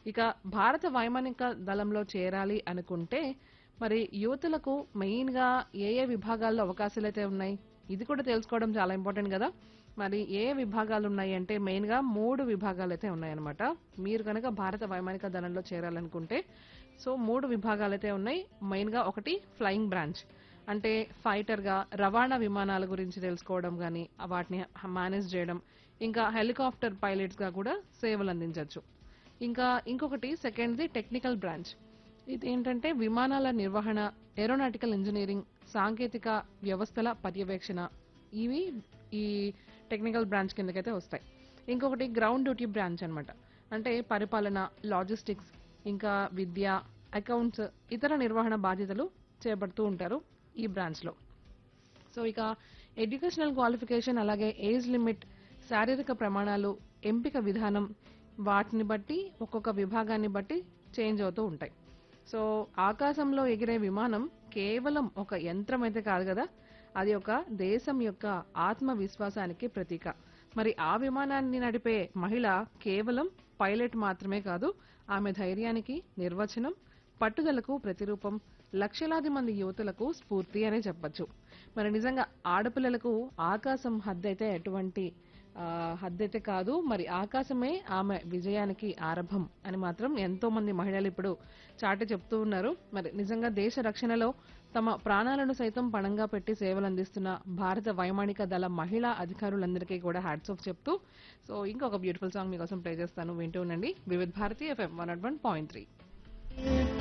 ఇక భారత వైమానిక దళంలో చేరాలి అనుకుంటే మరి యువతులకు మెయిన్ గా ఏ ఏ విభాగాల్లో అవకాశాలు అయితే ఉన్నాయి ఇది కూడా తెలుసుకోవడం చాలా ఇంపార్టెంట్ కదా మరి ఏ విభాగాలు ఉన్నాయి అంటే మెయిన్ గా మూడు విభాగాలు అయితే ఉన్నాయన్నమాట మీరు కనుక భారత వైమానిక దళంలో చేరాలనుకుంటే సో మూడు విభాగాలు అయితే ఉన్నాయి మెయిన్ గా ఒకటి ఫ్లయింగ్ బ్రాంచ్ అంటే ఫైటర్ గా రవాణా విమానాల గురించి తెలుసుకోవడం కానీ వాటిని మేనేజ్ చేయడం ఇంకా హెలికాప్టర్ పైలట్స్ గా కూడా సేవలు అందించవచ్చు ఇంకా ఇంకొకటి సెకండ్ది టెక్నికల్ బ్రాంచ్ ఇది ఏంటంటే విమానాల నిర్వహణ ఏరోనాటికల్ ఇంజనీరింగ్ సాంకేతిక వ్యవస్థల పర్యవేక్షణ ఇవి ఈ టెక్నికల్ బ్రాంచ్ కిందకైతే వస్తాయి ఇంకొకటి గ్రౌండ్ డ్యూటీ బ్రాంచ్ అన్నమాట అంటే పరిపాలన లాజిస్టిక్స్ ఇంకా విద్య అకౌంట్స్ ఇతర నిర్వహణ బాధ్యతలు చేపడుతూ ఉంటారు ఈ బ్రాంచ్ లో సో ఇక ఎడ్యుకేషనల్ క్వాలిఫికేషన్ అలాగే ఏజ్ లిమిట్ శారీరక ప్రమాణాలు ఎంపిక విధానం వాటిని బట్టి ఒక్కొక్క విభాగాన్ని బట్టి చేంజ్ అవుతూ ఉంటాయి సో ఆకాశంలో ఎగిరే విమానం కేవలం ఒక యంత్రం అయితే కాదు కదా అది ఒక దేశం యొక్క ఆత్మవిశ్వాసానికి ప్రతీక మరి ఆ విమానాన్ని నడిపే మహిళ కేవలం పైలట్ మాత్రమే కాదు ఆమె ధైర్యానికి నిర్వచనం పట్టుదలకు ప్రతిరూపం లక్షలాది మంది యువతులకు స్ఫూర్తి అనే చెప్పొచ్చు మరి నిజంగా ఆడపిల్లలకు ఆకాశం హద్దైతే ఎటువంటి ఆ, హద్దైతే కాదు మరి ఆకాశమే ఆమె విజయానికి ఆరంభం అని మాత్రం ఎంతో మంది మహిళలు ఇప్పుడు చాటి చెప్తూ ఉన్నారు మరి నిజంగా దేశ రక్షణలో తమ ప్రాణాలను సైతం పణంగా పెట్టి సేవలు అందిస్తున్న భారత వైమానిక దళ మహిళా అధికారులందరికీ కూడా హ్యాట్స్ ఆఫ్ చెప్తూ సో ఇంకొక బ్యూటిఫుల్ సాంగ్ మీకోసం ప్లే చేస్తాను వింటూ ఉండండి Vividh Bharati FM one nought one point three